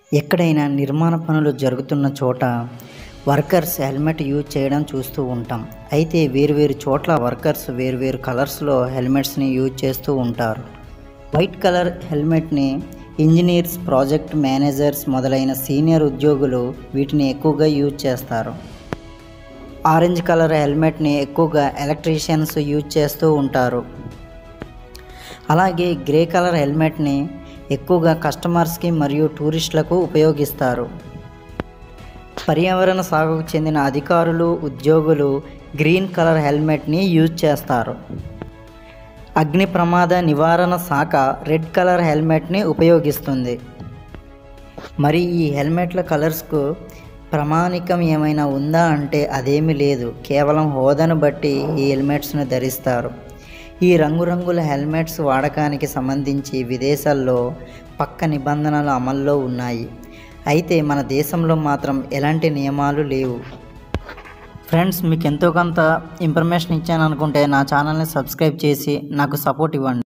ఎక్కడైనా నిర్మాణ పనులు జరుగుతున్న చోట వర్కర్స్ హెల్మెట్ యూజ్ చేయడం చూస్తూ ఉంటాం అయితే వేరువేరు చోట్ల వర్కర్స్ వేరువేరు కలర్స్లో హెల్మెట్స్ని యూజ్ చేస్తూ ఉంటారు వైట్ కలర్ హెల్మెట్ని ఇంజనీర్స్ ప్రాజెక్ట్ మేనేజర్స్ మొదలైన సీనియర్ ఉద్యోగులు వీటిని ఎక్కువగా యూజ్ చేస్తారు ఆరెంజ్ కలర్ హెల్మెట్ని ఎక్కువగా ఎలక్ట్రీషియన్స్ యూజ్ చేస్తూ ఉంటారు అలాగే గ్రే కలర్ హెల్మెట్ని ఎక్కువగా కస్టమర్స్కి మరియు టూరిస్టులకు ఉపయోగిస్తారు పర్యావరణ సాగుకు చెందిన అధికారులు ఉద్యోగులు గ్రీన్ కలర్ హెల్మెట్ని యూజ్ చేస్తారు అగ్ని ప్రమాద నివారణ శాఖ రెడ్ కలర్ హెల్మెట్ని ఉపయోగిస్తుంది మరి ఈ హెల్మెట్ల కలర్స్కు ప్రామాణికం ఏమైనా ఉందా అంటే అదేమీ లేదు కేవలం హోదాను బట్టి ఈ హెల్మెట్స్ను ధరిస్తారు ఈ రంగురంగుల హెల్మెట్స్ వాడకానికి సంబంధించి విదేశాల్లో పక్క నిబంధనలు అమల్లో ఉన్నాయి అయితే మన దేశంలో మాత్రం ఎలాంటి నియమాలు లేవు ఫ్రెండ్స్ మీకు ఎంతో కొంత ఇన్ఫర్మేషన్ ఇచ్చాను అనుకుంటే నా ఛానల్ని సబ్స్క్రైబ్ చేసి నాకు సపోర్ట్ ఇవ్వండి